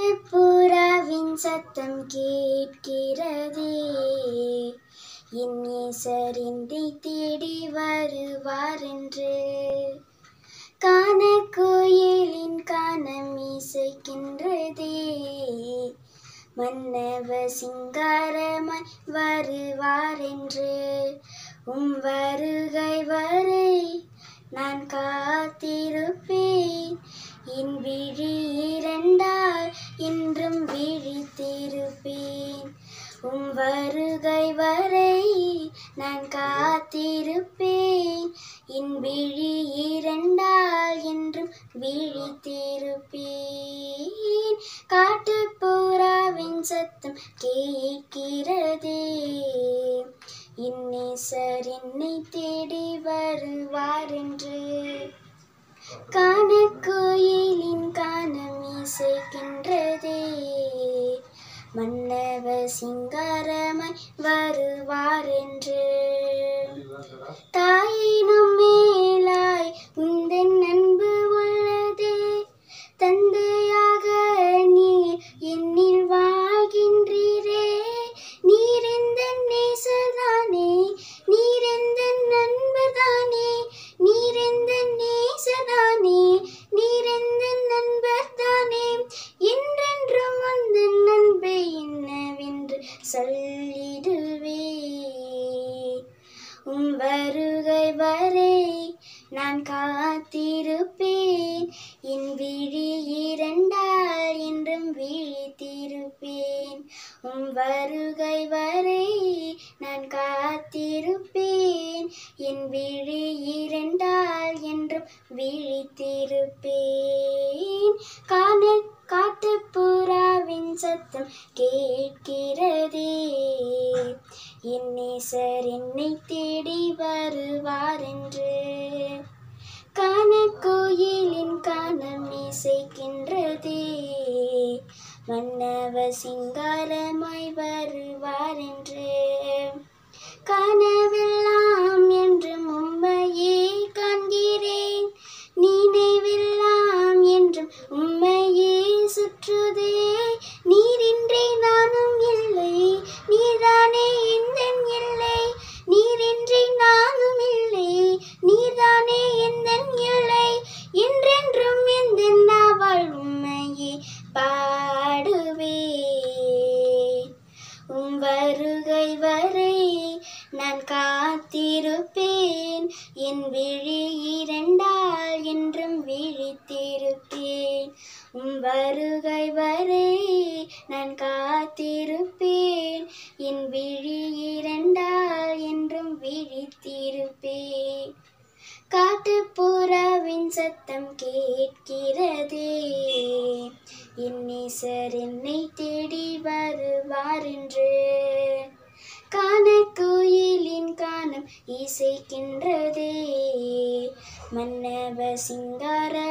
காட்டுப்புறாவின் சத்தம் கேட்கிறதே என் ஈசரிந்தை தேடி வருவார் என்று காண கோயிலின் காணம் இசைக்கின்றதே மன்னவ சிங்காரமாய் வருவார் என்று உம் வருகை வரை நான் காத்திருப்பேன் என் விழி இரண்டால் என்றும் விழித்திருப்பேன் உம் வருகை வரை நான் காத்திருப்பேன் என் விழி இரண்டால் என்றும் விழித்திருப்பேன் காட்டுப்புறாவின் சத்தம் கேட்கிறதே இன்னேசர் என்னை தேடி வருவார் என்று காண கோயிலின் காணம் இசைக்கின்றதே மன்னவ சிங்காரமாய் வருவார் என்று தாயினும் மேலாய் உந்தன் அன்பு உள்ளதே தந்தையாக நீர் என்னில் வாழ்கின்றீரே நீர் எந்த நேசதானே நீர் எந்த நண்பர்தானே நீர் எந்த நேசதானே நீர் எந்த நண்பர்தானே என்றென்றும் அந்த நண்பை என்னவென்று சொல்லிடுவே உம் வருகை வரை நான் காத்திருப்பேன் என் விழி இரண்டால் என்றும் விழித்திருப்பேன் உம் வருகை வரை நான் காத்திருப்பேன் என் விழி இரண்டால் என்றும் விழித்திருப்பேன் காண காட்டுப்புறாவின் சத்தம் கேட்கிறதே என் நேசர் என்னை தேடி வருவார் என்று காண கோயிலின் காணம் இசைக்கின்றதே மன்னவ சிங்காரமாய் வருவார் என்று கனவெல்லாம் என்றும் உம்மையே காண்கிறேன் நினைவெல்லாம் என்றும் உம்மையே சுற்றுதே நீரின்றி நானும் இல்லை நீதானே எந்த இல்லை நீரின்றி நானும் இல்லை நீதானே எந்த இல்லை என்றென்றும் எந்த நாவால் உம்மையே பாடுவேன் உம் வருகை வரை நான் காத்திருப்பேன் என் விழி இரண்டால் என்றும் விழித்திருப்பேன் உம் வருகை வரை நான் காத்திருப்பேன் என் விழி இரண்டால் என்றும் விழித்திருப்பேன் காட்டுப்புறாவின் சத்தம் கேட்கிறதே என் நேசர் என்னை தேடி வருவார் என்று காண கோயிலின் காணம் இசைக்கின்றதே மன்னவ சிங்கார